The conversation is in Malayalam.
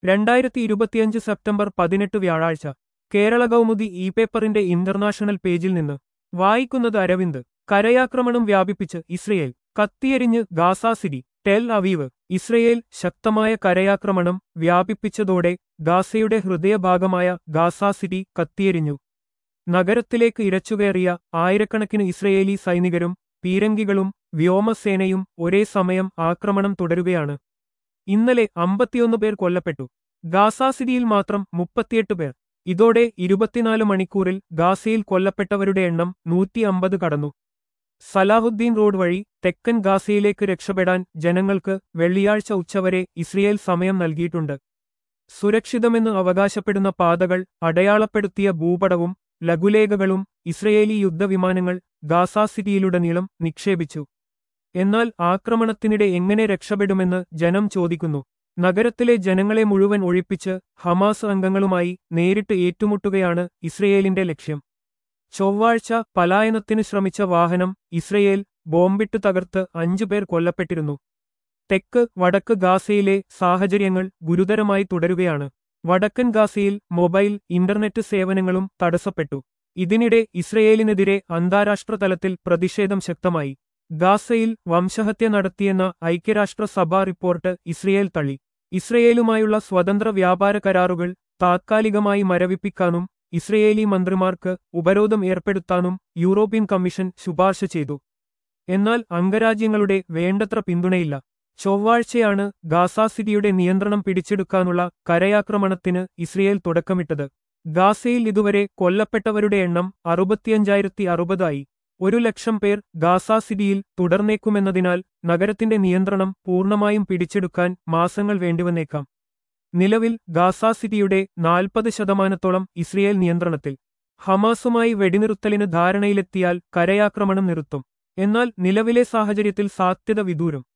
രണ്ടായിരത്തി ഇരുപത്തിയഞ്ച് സെപ്റ്റംബർ പതിനെട്ട് വ്യാഴാഴ്ച കേരള കൗമുദി ഇ പേപ്പറിന്റെ ഇന്റർനാഷണൽ പേജിൽ നിന്ന് വായിക്കുന്നത് അരവിന്ദ് കരയാക്രമണം വ്യാപിപ്പിച്ച് ഇസ്രയേൽ കത്തിയെരിഞ്ഞ് Gaza city Tel Aviv Israel ശക്തമായ കരയാക്രമണം വ്യാപിപ്പിച്ചതോടെ ഗാസയുടെ ഹൃദയഭാഗമായ ഗാസ സിറ്റി കത്തിയെരിഞ്ഞു നഗരത്തിലേക്ക് ഇരച്ചുകയറിയ ആയിരക്കണക്കിന് ഇസ്രയേലി സൈനികരും പീരങ്കികളും വ്യോമസേനയും ഒരേ സമയം ആക്രമണം തുടരുകയാണ് ഇന്നലെ അമ്പത്തിയൊന്ന് പേർ കൊല്ലപ്പെട്ടു ഗാസ സിറ്റിയിൽ മാത്രം മുപ്പത്തിയെട്ട് പേർ ഇതോടെ ഇരുപത്തിനാല് മണിക്കൂറിൽ ഗാസയിൽ കൊല്ലപ്പെട്ടവരുടെ എണ്ണം നൂറ്റി അമ്പത് കടന്നു സലാഹുദ്ദീൻ റോഡ് വഴി തെക്കൻ ഗാസയിലേക്ക് രക്ഷപ്പെടാൻ ജനങ്ങൾക്ക് വെള്ളിയാഴ്ച ഉച്ചവരെ ഇസ്രയേൽ സമയം നൽകിയിട്ടുണ്ട് സുരക്ഷിതമെന്ന് അവകാശപ്പെടുന്ന പാതകൾ അടയാളപ്പെടുത്തിയ ഭൂപടവും ലഘുലേഖകളും ഇസ്രയേലി യുദ്ധവിമാനങ്ങൾ ഗാസ സിറ്റിയിലുടനീളം നിക്ഷേപിച്ചു എന്നാൽ ആക്രമണത്തിനിടെ എങ്ങനെ രക്ഷപ്പെടുമെന്ന് ജനം ചോദിക്കുന്നു നഗരത്തിലെ ജനങ്ങളെ മുഴുവൻ ഒഴിപ്പിച്ച് ഹമാസ് അംഗങ്ങളുമായി നേരിട്ട് ഏറ്റുമുട്ടുകയാണ് ഇസ്രയേലിന്റെ ലക്ഷ്യം ചൊവ്വാഴ്ച പലായനത്തിന് ശ്രമിച്ച വാഹനം ഇസ്രയേൽ ബോംബിട്ട് തകർത്ത് അഞ്ചുപേർ കൊല്ലപ്പെട്ടിരുന്നു തെക്ക് വടക്ക് ഗാസയിലെ സാഹചര്യങ്ങൾ ഗുരുതരമായി തുടരുകയാണ് വടക്കൻ ഗാസയിൽ മൊബൈൽ ഇന്റർനെറ്റ് സേവനങ്ങളും തടസ്സപ്പെട്ടു ഇതിനിടെ ഇസ്രയേലിനെതിരെ അന്താരാഷ്ട്ര തലത്തിൽ പ്രതിഷേധം ശക്തമായി ഗാസയിൽ വംശഹത്യ നടത്തിയെന്ന ഐക്യരാഷ്ട്രസഭാ റിപ്പോർട്ട് ഇസ്രയേൽ തള്ളി ഇസ്രയേലുമായുള്ള സ്വതന്ത്ര വ്യാപാര കരാറുകൾ താത്കാലികമായി മരവിപ്പിക്കാനും ഇസ്രയേലി മന്ത്രിമാർക്ക് ഉപരോധം ഏർപ്പെടുത്താനും യൂറോപ്യൻ കമ്മീഷൻ ശുപാർശ ചെയ്തു എന്നാൽ അംഗരാജ്യങ്ങളുടെ വേണ്ടത്ര പിന്തുണയില്ല ചൊവ്വാഴ്ചയാണ് ഗാസ സിറ്റിയുടെ നിയന്ത്രണം പിടിച്ചെടുക്കാനുള്ള കരയാക്രമണത്തിന് ഇസ്രയേൽ തുടക്കമിട്ടത് ഗാസയിൽ ഇതുവരെ കൊല്ലപ്പെട്ടവരുടെ എണ്ണം അറുപത്തിയഞ്ചായിരത്തി അറുപതായി ഒരു ലക്ഷം പേർ ഗാസ സിറ്റിയിൽ തുടർന്നേക്കുമെന്നതിനാൽ നഗരത്തിന്റെ നിയന്ത്രണം പൂർണ്ണമായും പിടിച്ചെടുക്കാൻ മാസങ്ങൾ വേണ്ടിവന്നേക്കാം നിലവിൽ ഗാസ സിറ്റിയുടെ നാൽപ്പത് ശതമാനത്തോളം ഇസ്രയേൽ നിയന്ത്രണത്തിൽ ഹമാസുമായി വെടിനിറുത്തലിന് ധാരണയിലെത്തിയാൽ കരയാക്രമണം നിർത്തും എന്നാൽ നിലവിലെ സാഹചര്യത്തിൽ സാധ്യത വിദൂരം